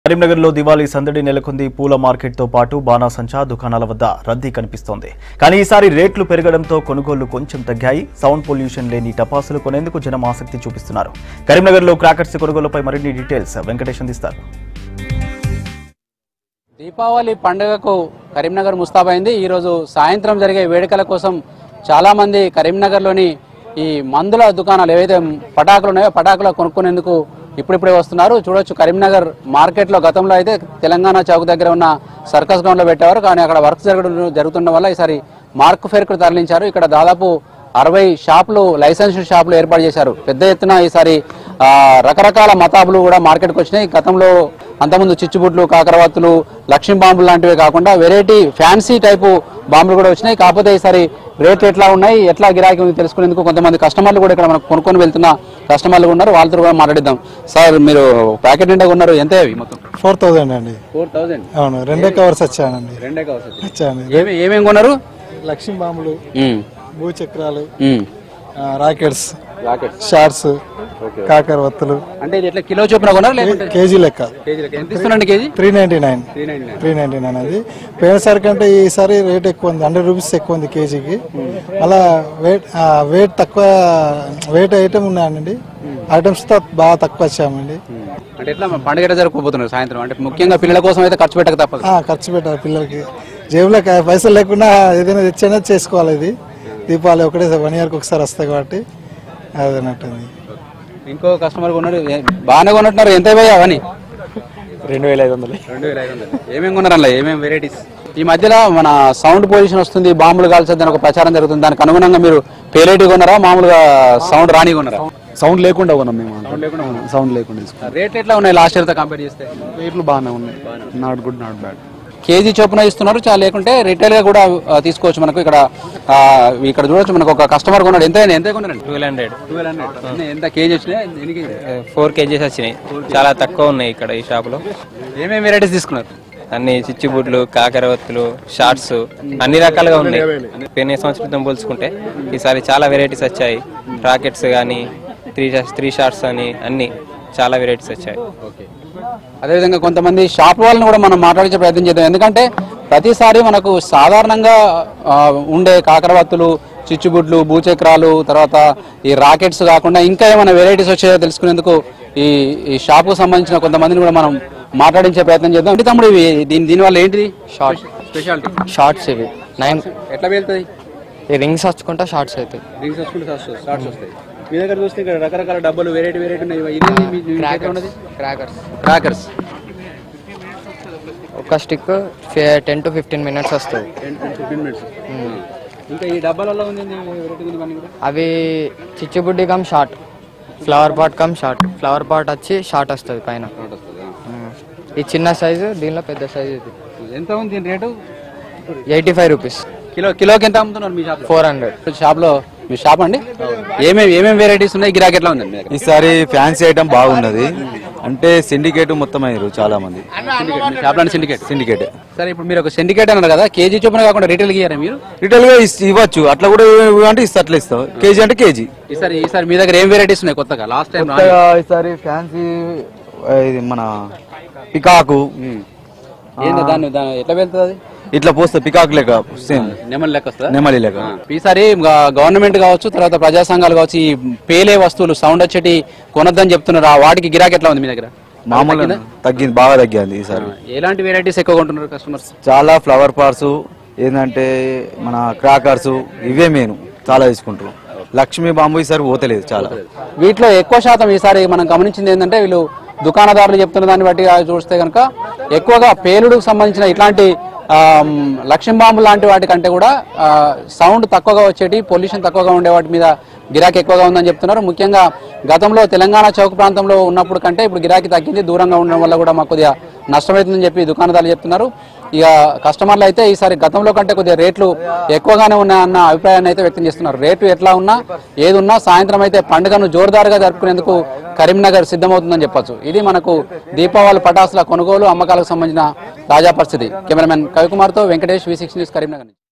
కరీంనగర్లో దివాళీ సందడి నెలకొంది పూల మార్కెట్తో పాటు బాణాసంచా దుకాణాల వద్ద రద్దీ కనిపిస్తోంది కానీ ఈసారి రేట్లు పెరగడంతో కొనుగోళ్లు కొంచెం తగ్గాయి సౌండ్ పొల్యూషన్ లేని టపాసులు కొనేందుకు జనం ఆసక్తి చూపిస్తున్నారు కరీంనగర్లో క్రాకర్స్ కొనుగోలుపై మరిన్ని డీటెయిల్స్ వెంకటేష్ అందిస్తారు దీపావళి పండుగకు కరీంనగర్ ముస్తాబైంది ఈరోజు సాయంత్రం జరిగే వేడుకల కోసం చాలా మంది కరీంనగర్లోని ఈ మందుల దుకాణాలు ఏవైతే పటాకులు ఉన్నాయో పటాకులు కొనుక్కునేందుకు ఇప్పుడిప్పుడే వస్తున్నారు చూడొచ్చు కరీంనగర్ మార్కెట్లో గతంలో అయితే తెలంగాణ చౌక్ దగ్గర ఉన్న సర్కస్ గ్రౌండ్ లో పెట్టేవారు కానీ అక్కడ వర్క్ జరగడం జరుగుతుండడం వల్ల ఈసారి మార్క్ ఫేర్ కు తరలించారు ఇక్కడ దాదాపు అరవై షాపులు లైసెన్స్డ్ షాపులు ఏర్పాటు చేశారు పెద్ద ఎత్తున ఈసారి ఆ, రకరకాల మతాబులు కూడా మార్కెట్కి వచ్చినాయి గతంలో అంతకుముందు చిచ్చుబుట్లు కాకరవత్తులు లక్ష్మీ బాంబులు లాంటివే కాకుండా వెరైటీ ఫ్యాన్సీ టైపు బాంబులు కూడా వచ్చినాయి కాకపోతే ఈసారి రేట్లు ఎట్లా ఉన్నాయి ఎట్లా గిరాకీ ఉంది తెలుసుకునేందుకు కొంతమంది కస్టమర్లు కూడా ఇక్కడ మనకు కొనుక్కొని వెళ్తున్న కస్టమర్లు కూడా ఉన్నారు వాళ్ళతో కూడా మాట్లాడిద్దాం సార్ మీరు ప్యాకెట్ నిండా ఉన్నారు ఎంత అవి మొత్తం ఫోర్ థౌజండ్ అండి ఫోర్ థౌసండ్ అవును రెండే కవర్స్ వచ్చానండి రెండే కావచ్చు వచ్చాను ఏమి ఏమేమి కొన్నారు లక్ష్మీ బాంబులు భూచక్రాలు ఆ, రాకెట్స్ షార్ట్స్ కాకర వత్తులు అంటే ఇది ఎట్లా కిలో చొప్పున కొన్నారు లేకుంటే కేజీ లెక్క కేజీ ఎంత ఇస్తున్నాండి KG three ninety nine three ninety nine అది పోయినసారి కంటే ఈసారి రేట్ ఎక్కువ ఉంది హండ్రెడ్ రూపీస్ ఎక్కువ ఉంది కేజీకి మళ్ళా వెయిట్ వెయిట్ తక్కువ వెయిట్ ఐటమ్ ఉన్నాయండి ఐటమ్స్ తో బాగా తక్కువ వచ్చామండి అంటే ఎట్లా మన పండుగ ఎట్లా జరుపుకోబోతున్నారు సాయంత్రం అంటే ముఖ్యంగా పిల్లల కోసం అయితే ఖర్చు పెట్టక తప్పదు ఆ, ఖర్చు పెట్టాలి పిల్లలకి జేబులో కా- పైసలు లేకుండా ఏదైనా తెచ్చైనా చేసుకోవాలి ఇది దీపావళి ఒకటే వన్ ఇయర్కి ఒకసారి వస్తాయి కాబట్టి అదన్నట్టుంది ఇంకో కస్టమర్ కొన్నాడు ఏ- బాగానే కొన్నట్టున్నారు ఎంత పోయా అవని రెండు వేల ఐదు వందలు రెండు వేల ఐదు వందలు ఏమేమి కొన్నారు అందులో ఏమేమి వెరైటీస్ ఈ మధ్యలో మన సౌండ్ పొల్యూషన్ వస్తుంది బాంబులు కాల్చొద్దని ఒక ప్రచారం జరుగుతుంది దానికి అనుగుణంగా మీరు పేరేటి కొన్నారా మామూలుగా సౌండ్ రాని కొన్నారా సౌండ్ లేకుండా కొన్నాం మేము సౌండ్ లేకుండా తీసుకున్నాం రేట్లు ఎట్లా ఉన్నాయి లాస్ట్ ఇయర్ తో కంపేర్ చేస్తే రేట్లు బాగానే ఉన్నాయి not good not bad KG చొప్పున ఇస్తున్నారు చాలా లేకుంటే రిటైల్ గా కూడా ఆ, తీసుకోవచ్చు మనకు ఇక్కడ ఆ, ఇక్కడ చూడొచ్చు మనకు ఒక కస్టమర్ కొన్నాడు ఎంత ఎంత కొన్నారండి ట్వెల్వ్ హండ్రెడ్ ట్వెల్వ్ హండ్రెడ్ ఎంత కేజీ వచ్చినాయి ఎన్ని కేజీ ఫోర్ కేజీస్ వచ్చినాయి చాలా తక్కువ ఉన్నాయి ఇక్కడ ఈ షాపులో ఏమేమి వెరైటీస్ తీసుకున్నారు అన్ని చిచ్చుబుడ్లు కాకరవత్తులు షార్ట్స్ అన్ని రకాలుగా ఉన్నాయి పోయిన సంవత్సరంతో పోల్చుకుంటే ఈసారి చాలా వెరైటీస్ వచ్చాయి రాకెట్స్ కానీ త్రీ త్రీ షార్ట్స్ అని అన్ని చాలా వెరైటీస్ వచ్చాయి అదేవిధంగా కొంతమంది షాప్ వాళ్ళని కూడా మనం మాట్లాడించే ప్రయత్నం చేద్దాం ఎందుకంటే ప్రతిసారి మనకు సాధారణంగా ఆ, ఉండే కాకరవత్తులు చిచ్చుబుడ్లు భూచక్రాలు తర్వాత ఈ రాకెట్స్ కాకుండా ఇంకా ఏమైనా వెరైటీస్ వచ్చాయో తెలుసుకునేందుకు ఈ ఈ షాప్కు సంబంధించిన కొంతమందిని కూడా మనం మాట్లాడించే ప్రయత్నం చేద్దాం అంటే తమ్ముడు ఇవి దీని దీనివల్ల ఏంటిది షార్ట్ స్పెషాలిటీ షార్ట్స్ ఇవి నైన్ ఎట్లా వెళ్తుంది ఈ రింగ్స్ వచ్చుకుంటా షార్ట్స్ అవుతాయి రింగ్స్ వస్తుంటే షార్ట్స్ వస్తాయి మీ దగ్గర చూస్తే ఇక్కడ రకరకాల డబ్బులు వెరైటీ వెరైటీ ఉన్నాయి ఇది ఉన్నది క్రాకర్స్ క్రాకర్స్ ఒక stick ten to fifteen minutes వస్తుంది ఫిఫ్టీన్ మినిట్స్ ఇంకా ఈ డబ్బాలలో ఉంది వెరైటీ ఉంది ఇవన్నీ కూడా అవి చిచ్చుబుడ్డి come short flower pot come short flower pot వచ్చి షార్ట్ వస్తుంది పైన మ్మ్. ఈ చిన్న సైజు దీనిలో పెద్ద సైజు ఇది ఎంత ఉంది దీని rate eighty five rupees kilo కిలోకి ఎంత అమ్ముతున్నారు మీ షాప్ ఫోర్ హండ్రెడ్ షాప్ లో మీ షాప్ అండి ఏమేమి ఏమేమి వెరైటీస్ ఉన్నాయి గిరాకీ ఎట్లా ఉందండి మీ దగ్గర ఈసారి ఫ్యాన్సీ ఐటమ్ బాగున్నది అంటే సిండికేట్ మొత్తం అయ్యారు చాలా మంది మీ షాప్ లో సిండికేట్ సిండికేట్ సరే ఇప్పుడు మీరు ఒక సిండికేట్ అన్నారు కదా కేజీ చొప్పున కాకుండా రిటైల్ ఇయ్యారా మీరు రిటైల్ గా ఇస్- ఇవ్వచ్చు అట్లా కూడా ఇవ్వ- అంటే ఇస్తా అట్లా ఇస్తాం కేజీ అంటే కేజీ ఈసారి ఈసారి మీ దగ్గర ఏం వెరైటీస్ ఉన్నాయి కొత్తగా లాస్ట్ టైం కొత్తగా ఈసారి ఫ్యాన్సీ ఇది మన పికాకు ఏందో దాన్ని దాన్ని ఎట్లా వెళ్తుంది అది ఇట్లా పోస్తే పికాక్ లెక్క సేమ్ నెమలి లెక్క వస్తుందా నెమలి లెక్క ఈసారి గవర్నమెంట్ కావచ్చు తర్వాత ప్రజా సంఘాలు కావచ్చు ఈ పేలే వస్తువులు సౌండ్ వచ్చేటి కొనొద్దని చెప్తున్నారు ఆ వాటికి గిరాకీ ఎట్లా ఉంది మీ దగ్గర మామూలు తగ్గింది బాగా తగ్గింది ఈసారి ఎలాంటి వెరైటీస్ ఎక్కువ కొంటున్నారు కస్టమర్స్ చాలా ఫ్లవర్ పార్ట్స్ ఏంటంటే మన క్రాకర్స్ ఇవే మెయిన్ చాలా తీసుకుంటారు లక్ష్మీ బాంబు ఈసారి పోతలేదు చాలా వీటిలో ఎక్కువ శాతం ఈసారి మనం గమనించింది ఏంటంటే వీళ్ళు దుకాణదారులు చెప్తున్న దాన్ని బట్టి చూస్తే కనుక ఎక్కువగా పేలుడుకు సంబంధించిన ఇట్లాంటి ఆమ్, లక్ష్మీ బాంబు లాంటి వాటి కంటే కూడా ఆ, సౌండ్ తక్కువగా వచ్చేటి పొల్యూషన్ తక్కువగా ఉండే వాటి మీద గిరాకీ ఎక్కువగా ఉందని చెప్తున్నారు ముఖ్యంగా గతంలో తెలంగాణ చౌక ప్రాంతంలో ఉన్నప్పుడు కంటే ఇప్పుడు గిరాకీ తగ్గింది దూరంగా ఉండడం వల్ల కూడా మాకు కొద్దిగా నష్టమవుతుందని చెప్పి దుకాణదారులు చెప్తున్నారు ఇక కస్టమర్లు అయితే ఈసారి గతంలో కంటే కొద్దిగా రేట్లు ఎక్కువగానే ఉన్నాయన్న అభిప్రాయాన్ని అయితే వ్యక్తం చేస్తున్నారు రేటు ఎట్లా ఉన్నా ఏది ఉన్నా సాయంత్రం అయితే పండుగను జోరుదారుగా జరుపుకునేందుకు కరీంనగర్ సిద్ధమవుతుందని చెప్పొచ్చు ఇది మనకు దీపావళి పటాసుల కొనుగోలు అమ్మకాలకు సంబంధించిన తాజా పరిస్థితి కెమెరామెన్ కవికుమార్తో Venkatesh V six news Karimnagar నుంచి.